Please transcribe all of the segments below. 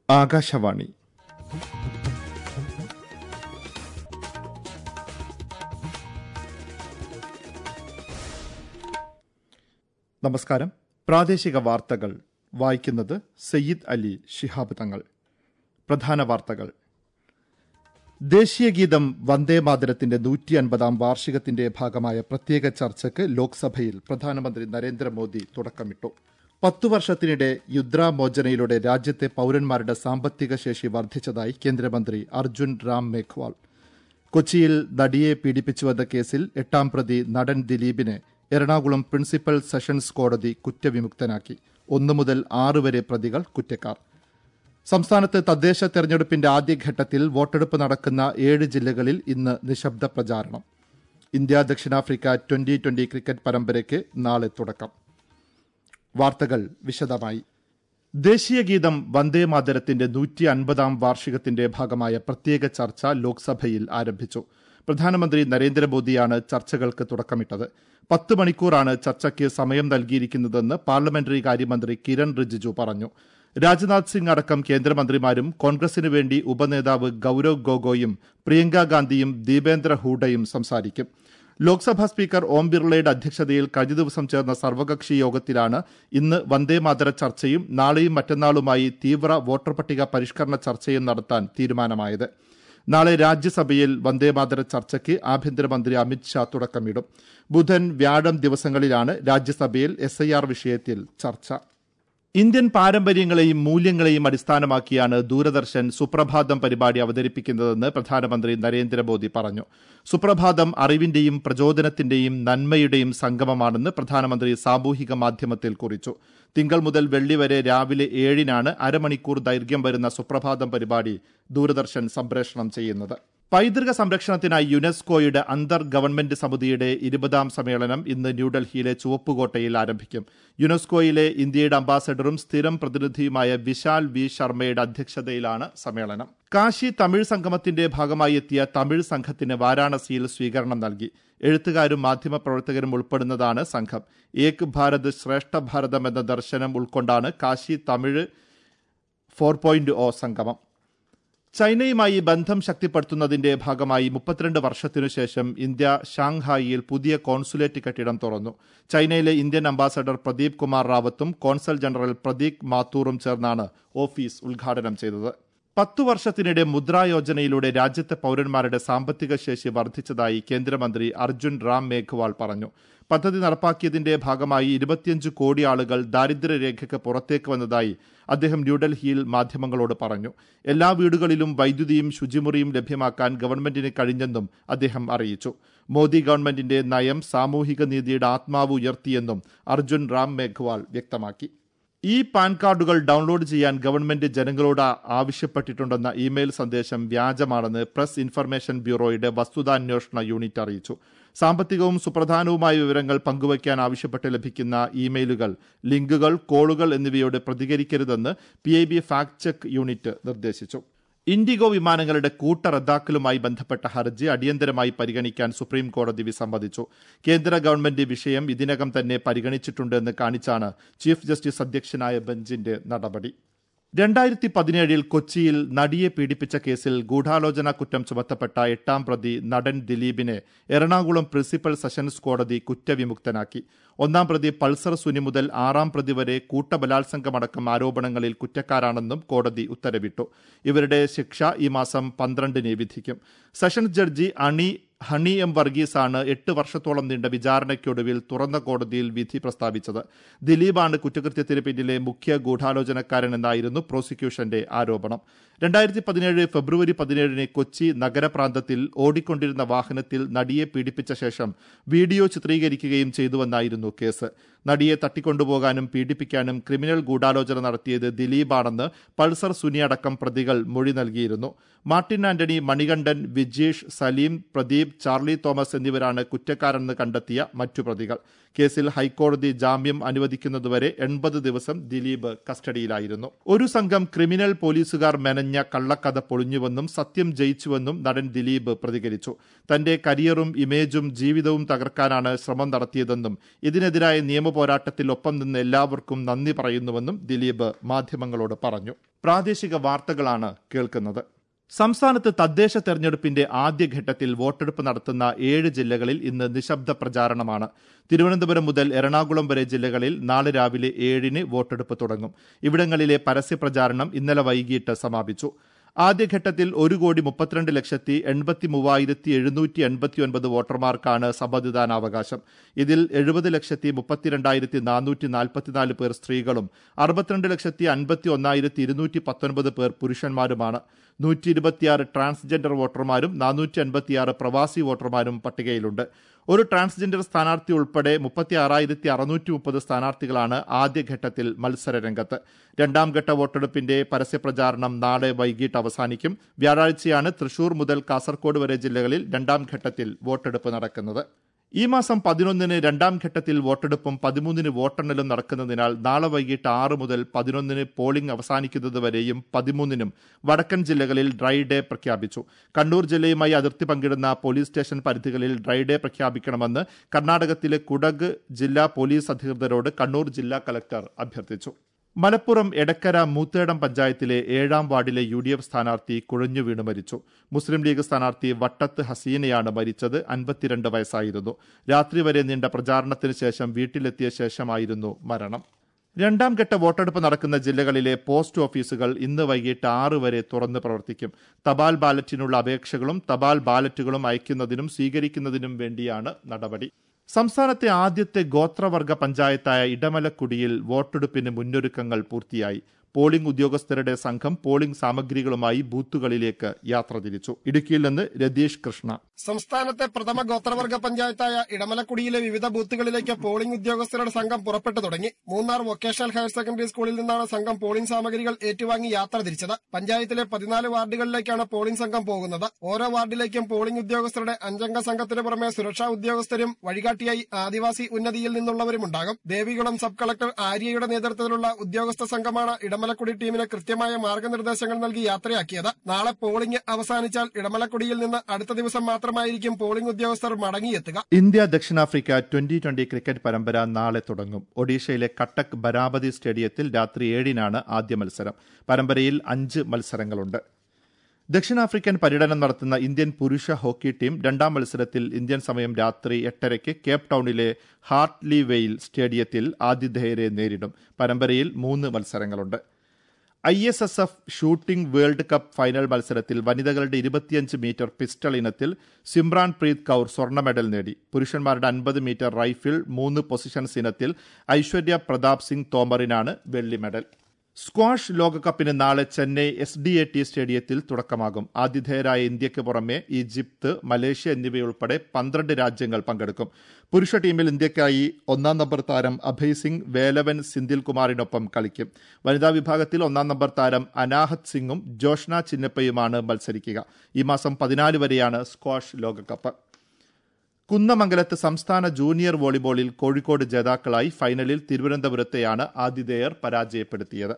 ആകാശവാണി നമസ്കാരം പ്രാദേശിക വാർത്തകൾ വായിക്കുന്നത് സയ്യിദ് അലി ശിഹാബ് തങ്ങൾ പ്രധാന വാർത്തകൾ ദേശീയഗീതം വന്ദേമാതരത്തിന്റെ നൂറ്റി അൻപതാം വാർഷികത്തിന്റെ ഭാഗമായ പ്രത്യേക ചർച്ചയ്ക്ക് ലോക്സഭയിൽ പ്രധാനമന്ത്രി നരേന്ദ്രമോദി തുടക്കമിട്ടു പത്തു വർഷത്തിനിടെ യുദ്രാമോചനയിലൂടെ രാജ്യത്തെ പൌരന്മാരുടെ സാമ്പത്തിക ശേഷി വർദ്ധിച്ചതായി കേന്ദ്രമന്ത്രി അർജുൻ റാം മേഘ്വാൾ കൊച്ചിയിൽ നടിയെ പീഡിപ്പിച്ചുവെന്ന കേസിൽ എട്ടാം പ്രതി നടൻ ദിലീപിനെ എറണാകുളം പ്രിൻസിപ്പൽ സെഷൻസ് കോടതി കുറ്റവിമുക്തനാക്കി ഒന്നു മുതൽ ആറ് വരെ പ്രതികൾ കുറ്റക്കാർ സംസ്ഥാനത്ത് തദ്ദേശ തെരഞ്ഞെടുപ്പിന്റെ ആദ്യഘട്ടത്തിൽ വോട്ടെടുപ്പ് നടക്കുന്ന ഏഴ് ജില്ലകളിൽ ഇന്ന് നിശബ്ദ പ്രചാരണം ഇന്ത്യ ദക്ഷിണാഫ്രിക്ക ട്വന്റി ട്വന്റി ക്രിക്കറ്റ് പരമ്പരയ്ക്ക് നാളെ തുടക്കം വാർത്തകൾ വിശദമായി ദേശീയഗീതം വന്ദേമാതരത്തിന്റെ നൂറ്റി അൻപതാം വാർഷികത്തിന്റെ ഭാഗമായ പ്രത്യേക ചർച്ച ലോക്സഭയിൽ ആരംഭിച്ചു പ്രധാനമന്ത്രി നരേന്ദ്രമോദിയാണ് ചർച്ചകൾക്ക് തുടക്കമിട്ടത് പത്ത് മണിക്കൂറാണ് ചർച്ചയ്ക്ക് സമയം നൽകിയിരിക്കുന്നതെന്ന് പാർലമെന്ററി കാര്യമന്ത്രി കിരൺ റിജിജു പറഞ്ഞു രാജ്നാഥ് സിംഗ് അടക്കം കേന്ദ്രമന്ത്രിമാരും കോൺഗ്രസിനു വേണ്ടി ഉപനേതാവ് ഗൌരവ് ഗൊഗോയും പ്രിയങ്ക ഗാന്ധിയും ദീപേന്ദ്ര ഹൂഡയും സംസാരിക്കും ലോക്സഭാ സ്പീക്കർ ഓം ബിർളയുടെ അധ്യക്ഷതയിൽ കഴിഞ്ഞ ദിവസം ചേർന്ന സർവകക്ഷി യോഗത്തിലാണ് ഇന്ന് വന്ദേമാതര ചർച്ചയും നാളെയും മറ്റന്നാളുമായി തീവ്ര വോട്ടർ പട്ടിക പരിഷ്കരണ ചർച്ചയും നടത്താൻ തീരുമാനമായത് നാളെ രാജ്യസഭയിൽ വന്ദേമാതര ചർച്ചയ്ക്ക് ആഭ്യന്തരമന്ത്രി അമിത്ഷാ തുടക്കമിടും ബുധൻ വ്യാഴം ദിവസങ്ങളിലാണ് രാജ്യസഭയിൽ എസ് വിഷയത്തിൽ ചർച്ച ഇന്ത്യൻ പാരമ്പര്യങ്ങളെയും മൂല്യങ്ങളെയും അടിസ്ഥാനമാക്കിയാണ് ദൂരദർശൻ സുപ്രഭാതം പരിപാടി അവതരിപ്പിക്കുന്നതെന്ന് പ്രധാനമന്ത്രി നരേന്ദ്രമോദി പറഞ്ഞു സുപ്രഭാതം അറിവിന്റെയും പ്രചോദനത്തിന്റെയും നന്മയുടെയും സംഗമമാണെന്ന് പ്രധാനമന്ത്രി സാമൂഹിക മാധ്യമത്തിൽ കുറിച്ചു തിങ്കൾ മുതൽ വെള്ളി വരെ രാവിലെ ഏഴിനാണ് അരമണിക്കൂർ ദൈർഘ്യം വരുന്ന സുപ്രഭാതം പരിപാടി ദൂരദർശൻ സംപ്രേഷണം ചെയ്യുന്നത് പൈതൃക സംരക്ഷണത്തിനായി യുനെസ്കോയുടെ അന്തർ ഗവൺമെന്റ് സമിതിയുടെ ഇരുപതാം സമ്മേളനം ഇന്ന് ന്യൂഡൽഹിയിലെ ചുവപ്പുകോട്ടയിൽ ആരംഭിക്കും യുനെസ്കോയിലെ ഇന്ത്യയുടെ അംബാസഡറും സ്ഥിരം പ്രതിനിധിയുമായ വിശാൽ വി ശർമ്മയുടെ അധ്യക്ഷതയിലാണ് സമ്മേളനം കാശി തമിഴ് സംഗമത്തിന്റെ ഭാഗമായി എത്തിയ തമിഴ് സംഘത്തിന് വാരാണസിയിൽ സ്വീകരണം നൽകി എഴുത്തുകാരും മാധ്യമപ്രവർത്തകരും ഉൾപ്പെടുന്നതാണ് സംഘം ഏക് ഭാരത് ശ്രേഷ്ഠ ഭാരതം എന്ന ദർശനം ഉൾക്കൊണ്ടാണ് Kashi Tamil four point O Sangamam ചൈനയുമായി ബന്ധം ശക്തിപ്പെടുത്തുന്നതിന്റെ ഭാഗമായി മുപ്പത്തിരണ്ട് വർഷത്തിനു ശേഷം ഇന്ത്യ ഷാങ്ഹായിയിൽ പുതിയ കോൺസുലേറ്റ് കെട്ടിടം തുറന്നു ചൈനയിലെ ഇന്ത്യൻ അംബാസഡർ പ്രദീപ് കുമാർ റാവത്തും കോൺസൽ ജനറൽ പ്രദീപ് മാത്തൂറും ചേർന്നാണ് ഓഫീസ് ഉദ്ഘാടനം ചെയ്തത് പത്തു വർഷത്തിനിടെ മുദ്രാ യോജനയിലൂടെ രാജ്യത്തെ പൌരന്മാരുടെ സാമ്പത്തിക ശേഷി വർദ്ധിച്ചതായി കേന്ദ്രമന്ത്രി അർജുൻ റാം മേഘ്വാൾ പറഞ്ഞു പദ്ധതി നടപ്പാക്കിയതിന്റെ ഭാഗമായി ഇരുപത്തിയഞ്ച് കോടി ആളുകൾ ദാരിദ്ര്യരേഖയ്ക്ക് പുറത്തേക്ക് വന്നതായി അദ്ദേഹം ന്യൂഡൽഹിയിൽ മാധ്യമങ്ങളോട് പറഞ്ഞു എല്ലാ വീടുകളിലും വൈദ്യുതിയും ശുചിമുറിയും ലഭ്യമാക്കാൻ ഗവൺമെന്റിന് കഴിഞ്ഞെന്നും അദ്ദേഹം അറിയിച്ചു മോദി ഗവൺമെന്റിന്റെ നയം സാമൂഹിക നീതിയുടെ ആത്മാവ് ഉയർത്തിയെന്നും അർജുൻ റാം മേഘ്വാൾ വ്യക്തമാക്കി ഈ പാൻ കാർഡുകൾ ഡൗൺലോഡ് ചെയ്യാൻ ഗവൺമെന്റ് ജനങ്ങളോട് ആവശ്യപ്പെട്ടിട്ടുണ്ടെന്ന ഇമെയിൽ സന്ദേശം വ്യാജമാണെന്ന് പ്രസ് ഇൻഫർമേഷൻ ബ്യൂറോയുടെ വസ്തുതാന്വേഷണ യൂണിറ്റ് അറിയിച്ചു സാമ്പത്തികവും സുപ്രധാനവുമായ വിവരങ്ങൾ പങ്കുവയ്ക്കാൻ ആവശ്യപ്പെട്ട് ലഭിക്കുന്ന ഇമെയിലുകൾ ലിങ്കുകൾ കോളുകൾ എന്നിവയോട് പ്രതികരിക്കരുതെന്ന് P I B fact check unit നിർദ്ദേശിച്ചു ഇൻഡിഗോ വിമാനങ്ങളുടെ കൂട്ട റദ്ദാക്കലുമായി ബന്ധപ്പെട്ട ഹർജി അടിയന്തരമായി പരിഗണിക്കാൻ സുപ്രീം കോടതി വിസമ്മതിച്ചു കേന്ദ്ര ഗവൺമെന്റ് വിഷയം ഇതിനകം തന്നെ പരിഗണിച്ചിട്ടുണ്ടെന്ന് കാണിച്ചാണ് ചീഫ് ജസ്റ്റിസ് അധ്യക്ഷനായ ബെഞ്ചിന്റെ നടപടി രണ്ടായിരത്തി പതിനേഴിൽ കൊച്ചിയിൽ നടിയെ പീഡിപ്പിച്ച കേസിൽ ഗൂഢാലോചന കുറ്റം ചുമത്തപ്പെട്ട എട്ടാം പ്രതി നടൻ ദിലീപിനെ എറണാകുളം പ്രിൻസിപ്പൽ സെഷൻസ് കോടതി കുറ്റവിമുക്തനാക്കി ഒന്നാം പ്രതി പൾസർ സുനി മുതൽ ആറാം പ്രതി വരെ കൂട്ടബലാത്സംഗമടക്കം ആരോപണങ്ങളിൽ കുറ്റക്കാരാണെന്നും കോടതി ഉത്തരവിട്ടു ഇവരുടെ ശിക്ഷ ഈ മാസം പന്ത്രണ്ടിന് വിധിക്കും സെഷൻസ് ജഡ്ജി അണി ഹണി എം വർഗീസാണ് എട്ട് വർഷത്തോളം നീണ്ട വിചാരണയ്ക്കൊടുവിൽ തുറന്ന കോടതിയിൽ വിധി പ്രസ്താവിച്ചത് ദിലീപാണ് കുറ്റകൃത്യത്തിന് പിന്നിലെ മുഖ്യ ഗൂഢാലോചനക്കാരനെന്നായിരുന്നു പ്രോസിക്യൂഷന്റെ ആരോപണം രണ്ടായിരത്തി പതിനേഴ് ഫെബ്രുവരി പതിനേഴിന് കൊച്ചി നഗരപ്രാന്തത്തിൽ ഓടിക്കൊണ്ടിരുന്ന വാഹനത്തിൽ നടിയെ പീഡിപ്പിച്ച ശേഷം വീഡിയോ ചിത്രീകരിക്കുകയും ചെയ്തുവെന്നായിരുന്നു കേസ് നടിയെ തട്ടിക്കൊണ്ടുപോകാനും പീഡിപ്പിക്കാനും ക്രിമിനൽ ഗൂഢാലോചന നടത്തിയത് ദിലീപാണെന്ന് പൾസർ സുനി അടക്കം പ്രതികൾ മൊഴി നൽകിയിരുന്നു Martin Antony Manikandan Vijeesh Saleem Pradeep Charlie Thomas എന്നിവരാണ് കുറ്റക്കാരെന്ന് കണ്ടെത്തിയ മറ്റു പ്രതികൾ കേസിൽ ഹൈക്കോടതി ജാമ്യം അനുവദിക്കുന്നതുവരെ എൺപത് ദിവസം ദിലീപ് കസ്റ്റഡിയിലായിരുന്നു ഒരു സംഘം ക്രിമിനൽ പോലീസുകാർ മെനഞ്ഞ കള്ളക്കഥ പൊളിഞ്ഞുവെന്നും സത്യം ജയിച്ചുവെന്നും നടൻ ദിലീപ് പ്രതികരിച്ചു തന്റെ കരിയറും ഇമേജും ജീവിതവും തകർക്കാനാണ് ശ്രമം നടത്തിയതെന്നും ഇതിനെതിരായ നിയമ പോരാട്ടത്തിൽ ഒപ്പം നിന്ന് എല്ലാവർക്കും നന്ദി പറയുന്നുവെന്നും ദിലീപ് മാധ്യമങ്ങളോട് പറഞ്ഞു പ്രാദേശിക വാർത്തകളാണ് കേൾക്കുന്നത് സംസ്ഥാനത്ത് തദ്ദേശ തെരഞ്ഞെടുപ്പിന്റെ ആദ്യഘട്ടത്തിൽ വോട്ടെടുപ്പ് നടത്തുന്ന ഏഴ് ജില്ലകളിൽ ഇന്ന് നിശബ്ദ പ്രചാരണമാണ് തിരുവനന്തപുരം മുതൽ എറണാകുളം വരെ ജില്ലകളിൽ നാളെ രാവിലെ ഏഴിന് വോട്ടെടുപ്പ് തുടങ്ങും ഇവിടങ്ങളിലെ പരസ്യപ്രചാരണം ഇന്നലെ വൈകിട്ട് സമാപിച്ചു ആദ്യഘട്ടത്തിൽ ഒരു കോടി മുപ്പത്തിരണ്ട് ലക്ഷത്തി എൺപത്തി മൂവായിരത്തി എഴുന്നൂറ്റി എൺപത്തി ഒൻപത് വോട്ടർമാർക്കാണ് സമ്മതിദാനാവകാശം ഇതിൽ എഴുപത് ലക്ഷത്തി മുപ്പത്തിരണ്ടായിരത്തി നാനൂറ്റി നാൽപ്പത്തിനാല് പേർ സ്ത്രീകളും അറുപത്തിരണ്ട് ലക്ഷത്തി അൻപത്തി ഒന്നായിരത്തി ഇരുന്നൂറ്റി പത്തൊൻപത് പേർ പുരുഷന്മാരുമാണ് നൂറ്റി ഇരുപത്തിയാറ് ട്രാൻസ്ജെൻഡർ വോട്ടർമാരും നാനൂറ്റി അൻപത്തിയാറ് പ്രവാസി വോട്ടർമാരും പട്ടികയിലുണ്ട് ഒരു ട്രാൻസ്ജെൻഡർ സ്ഥാനാർത്ഥി ഉൾപ്പെടെ മുപ്പത്തി ആറായിരത്തി അറുന്നൂറ്റി മുപ്പത് സ്ഥാനാർത്ഥികളാണ് ആദ്യഘട്ടത്തിൽ മത്സര രംഗത്ത് രണ്ടാം ഘട്ട വോട്ടെടുപ്പിന്റെ പരസ്യപ്രചാരണം നാളെ വൈകിട്ട് അവസാനിക്കും വ്യാഴാഴ്ചയാണ് തൃശൂർ മുതൽ കാസർഗോഡ് വരെ ജില്ലകളിൽ രണ്ടാം ഘട്ടത്തിൽ വോട്ടെടുപ്പ് നടക്കുന്നത് ഈ മാസം പതിനൊന്നിന് രണ്ടാം ഘട്ടത്തിൽ വോട്ടെടുപ്പും പതിമൂന്നിന് വോട്ടെണ്ണലും നടക്കുന്നതിനാൽ നാളെ വൈകിട്ട് ആറ് മുതൽ പതിനൊന്നിന് പോളിംഗ് അവസാനിക്കുന്നതുവരെയും പതിമൂന്നിനും വടക്കൻ ജില്ലകളിൽ ഡ്രൈ ഡേ പ്രഖ്യാപിച്ചു കണ്ണൂർ ജില്ലയുമായി അതിർത്തി പങ്കിടുന്ന പോലീസ് സ്റ്റേഷൻ പരിധികളിൽ ഡ്രൈ ഡേ പ്രഖ്യാപിക്കണമെന്ന് കർണാടകത്തിലെ കുടക് ജില്ലാ പോലീസ് അധികൃതരോട് കണ്ണൂർ ജില്ലാ കലക്ടർ അഭ്യർത്ഥിച്ചു മലപ്പുറം എടക്കര മൂത്തേടം പഞ്ചായത്തിലെ ഏഴാം വാർഡിലെ യു ഡി എഫ് സ്ഥാനാർത്ഥി കുഴഞ്ഞു വീണ് മരിച്ചു മുസ്ലിം ലീഗ് സ്ഥാനാർത്ഥി വട്ടത്ത് ഹസീനയാണ് മരിച്ചത് അൻപത്തിരണ്ട് വയസ്സായിരുന്നു രാത്രി വരെ നീണ്ട പ്രചാരണത്തിന് ശേഷം വീട്ടിലെത്തിയ ശേഷമായിരുന്നു മരണം രണ്ടാം ഘട്ട വോട്ടെടുപ്പ് നടക്കുന്ന ജില്ലകളിലെ പോസ്റ്റ് ഓഫീസുകൾ ഇന്ന് വൈകിട്ട് ആറ് വരെ തുറന്ന് പ്രവർത്തിക്കും തപാൽ ബാലറ്റിനുള്ള അപേക്ഷകളും തപാൽ ബാലറ്റുകളും അയക്കുന്നതിനും സ്വീകരിക്കുന്നതിനും വേണ്ടിയാണ് നടപടി സംസ്ഥാനത്തെ ആദ്യത്തെ ഗോത്രവർഗ പഞ്ചായത്തായ ഇടമലക്കുടിയിൽ വോട്ടെടുപ്പിന് മുന്നൊരുക്കങ്ങൾ പൂർത്തിയായി പോളിംഗ് ഉദ്യോഗസ്ഥരുടെ സംഘം പോളിംഗ് സാമഗ്രികളുമായി ബൂത്തുകളിലേക്ക് യാത്ര തിരിച്ചു ഇടുക്കിയിൽ നിന്ന് രതീഷ് കൃഷ്ണ സംസ്ഥാനത്തെ പ്രഥമ ഗോത്രവർഗ പഞ്ചായത്തായ ഇടമലക്കുടിയിലെ വിവിധ ബൂത്തുകളിലേക്ക് പോളിംഗ് ഉദ്യോഗസ്ഥരുടെ സംഘം പുറപ്പെട്ടു തുടങ്ങി മൂന്നാർ വൊക്കേഷണൽ ഹയർ സെക്കൻഡറി സ്കൂളിൽ നിന്നാണ് സംഘം പോളിംഗ് സാമഗ്രികൾ ഏറ്റുവാങ്ങി യാത്ര തിരിച്ചത് പഞ്ചായത്തിലെ പതിനാല് വാർഡുകളിലേക്കാണ് പോളിംഗ് സംഘം പോകുന്നത് ഓരോ വാർഡിലേക്കും പോളിംഗ് ഉദ്യോഗസ്ഥരുടെ അഞ്ചംഗ സംഘത്തിന് പുറമെ സുരക്ഷാ ഉദ്യോഗസ്ഥരും വഴികാട്ടിയായി ആദിവാസി ഉന്നതിയിൽ നിന്നുള്ളവരുമുണ്ടാകും ദേവികുളം സബ് കളക്ടർ ആര്യയുടെ നേതൃത്വത്തിലുള്ള ഉദ്യോഗസ്ഥ സംഘമാണ് ഇടമലക്കുടി ടീമിന് കൃത്യമായ മാർഗനിർദ്ദേശങ്ങൾ നൽകി യാത്രയാക്കിയത് നാളെ പോളിംഗ് അവസാനിച്ചാൽ ഇടമലക്കുടിയിൽ നിന്ന് അടുത്ത ദിവസം മാത്രമായിരിക്കും പോളിംഗ് ഉദ്യോഗസ്ഥർ മടങ്ങിയെത്തുക ഇന്ത്യ ദക്ഷിണാഫ്രിക്ക ട്വന്റി ട്വന്റി ക്രിക്കറ്റ് പരമ്പര നാളെ തുടങ്ങും ഒഡീഷയിലെ കട്ടക് ബരാബതി സ്റ്റേഡിയത്തിൽ രാത്രി ഏഴിനാണ് ആദ്യ മത്സരം പരമ്പരയിൽ അഞ്ച് മത്സരങ്ങളുണ്ട് ദക്ഷിണാഫ്രിക്കൻ പര്യടനം നടത്തുന്ന ഇന്ത്യൻ പുരുഷ ഹോക്കി ടീം രണ്ടാം മത്സരത്തിൽ ഇന്ത്യൻ സമയം രാത്രി എട്ടരയ്ക്ക് കേപ്പ് ടൌണിലെ ഹാർട്ട്ലി വെയിൽ സ്റ്റേഡിയത്തിൽ ആതിഥേയരെ നേരിടും പരമ്പരയിൽ മൂന്ന് മത്സരങ്ങളുണ്ട് I S S F shooting World Cup final മത്സരത്തിൽ വനിതകളുടെ ഇരുപത്തിയഞ്ച് മീറ്റർ പിസ്റ്റൾ ഇനത്തിൽ സിമ്രാൻ പ്രീത് കൌർ സ്വർണ്ണ മെഡൽ നേടി പുരുഷന്മാരുടെ അൻപത് മീറ്റർ റൈഫിൾ മൂന്ന് പൊസിഷൻസ് ഇനത്തിൽ ഐശ്വര്യ പ്രതാപ് സിംഗ് തോമറിനാണ് വെള്ളി മെഡൽ സ്ക്വാഷ് ലോകകപ്പിന് നാളെ Chennai S D A T സ്റ്റേഡിയത്തിൽ തുടക്കമാകും ആതിഥേയരായ ഇന്ത്യയ്ക്ക് പുറമെ ഈജിപ്ത് മലേഷ്യ എന്നിവയുൾപ്പെടെ പന്ത്രണ്ട് രാജ്യങ്ങൾ പങ്കെടുക്കും പുരുഷ ടീമിൽ ഇന്ത്യയ്ക്കായി ഒന്നാം നമ്പർ താരം അഭയ് സിംഗ് വേലവൻ സിന്ധിൽ കുമാറിനൊപ്പം കളിക്കും വനിതാ വിഭാഗത്തിൽ ഒന്നാം നമ്പർ താരം അനാഹത് സിംഗും ജോഷ്ന ചിന്നപ്പയുമാണ് മത്സരിക്കുക ഈ മാസം പതിനാല് വരെയാണ് സ്ക്വാഷ് ലോകകപ്പ് കുന്നമംഗലത്ത് സംസ്ഥാന ജൂനിയർ വോളിബോളിൽ കോഴിക്കോട് ജേതാക്കളായി ഫൈനലിൽ തിരുവനന്തപുരത്തെയാണ് ആതിഥേയർ പരാജയപ്പെടുത്തിയത്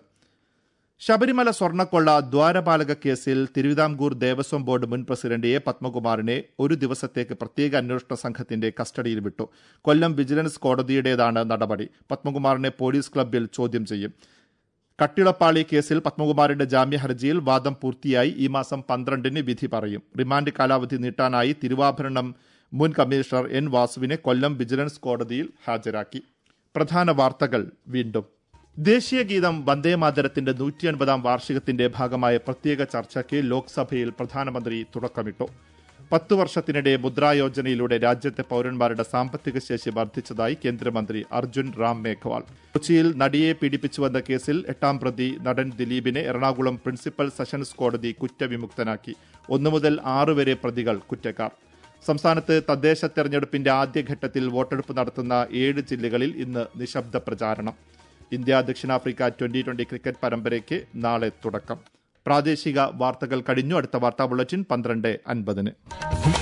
ശബരിമല സ്വർണ്ണക്കൊള്ള ദ്വാരപാലക കേസിൽ തിരുവിതാംകൂർ ദേവസ്വം ബോർഡ് മുൻ പ്രസിഡന്റ് എ പത്മകുമാറിനെ ഒരു ദിവസത്തേക്ക് പ്രത്യേക അന്വേഷണ സംഘത്തിന്റെ കസ്റ്റഡിയിൽ വിട്ടു കൊല്ലം വിജിലൻസ് കോടതിയുടേതാണ് നടപടി പത്മകുമാറിനെ പോലീസ് ക്ലബ്ബിൽ ചോദ്യം ചെയ്യും കട്ടിളപ്പാളി കേസിൽ പത്മകുമാറിന്റെ ജാമ്യ ഹർജിയിൽ വാദം പൂർത്തിയായി ഈ മാസം പന്ത്രണ്ടിന് വിധി പറയും റിമാൻഡ് കാലാവധി നീട്ടാനായി തിരുവാഭരണം മുൻ കമ്മീഷണർ എൻ വാസുവിനെ കൊല്ലം വിജിലൻസ് കോടതിയിൽ ഹാജരാക്കി പ്രധാന വാർത്തകൾ വീണ്ടും ദേശീയ ഗീതം വന്ദേമാതരത്തിന്റെ നൂറ്റി അൻപതാം വാർഷികത്തിന്റെ ഭാഗമായ പ്രത്യേക ചർച്ചയ്ക്ക് ലോക്സഭയിൽ പ്രധാനമന്ത്രി തുടക്കമിട്ടു പത്തു വർഷത്തിനിടെ മുദ്രാ യോജനയിലൂടെ രാജ്യത്തെ പൌരന്മാരുടെ സാമ്പത്തിക ശേഷി വർദ്ധിച്ചതായി കേന്ദ്രമന്ത്രി അർജുൻ റാം മേഘ്വാൾ കൊച്ചിയിൽ നടിയെ പീഡിപ്പിച്ചുവെന്ന കേസിൽ എട്ടാം പ്രതി നടൻ ദിലീപിനെ എറണാകുളം പ്രിൻസിപ്പൽ സെഷൻസ് കോടതി കുറ്റവിമുക്തനാക്കി ഒന്നു മുതൽ ആറ് വരെ പ്രതികൾ കുറ്റക്കാർ സംസ്ഥാനത്ത് തദ്ദേശ തെരഞ്ഞെടുപ്പിന്റെ ആദ്യഘട്ടത്തിൽ വോട്ടെടുപ്പ് നടത്തുന്ന ഏഴ് ജില്ലകളിൽ ഇന്ന് നിശബ്ദ പ്രചാരണം ഇന്ത്യ ദക്ഷിണാഫ്രിക്ക ട്വന്റി ട്വന്റി ക്രിക്കറ്റ് പരമ്പരയ്ക്ക് നാളെ തുടക്കം പ്രാദേശിക വാർത്തകൾ കഴിഞ്ഞു അടുത്ത വാർത്താ ബുള്ളറ്റിൻ പന്ത്രണ്ട് അൻപതിന്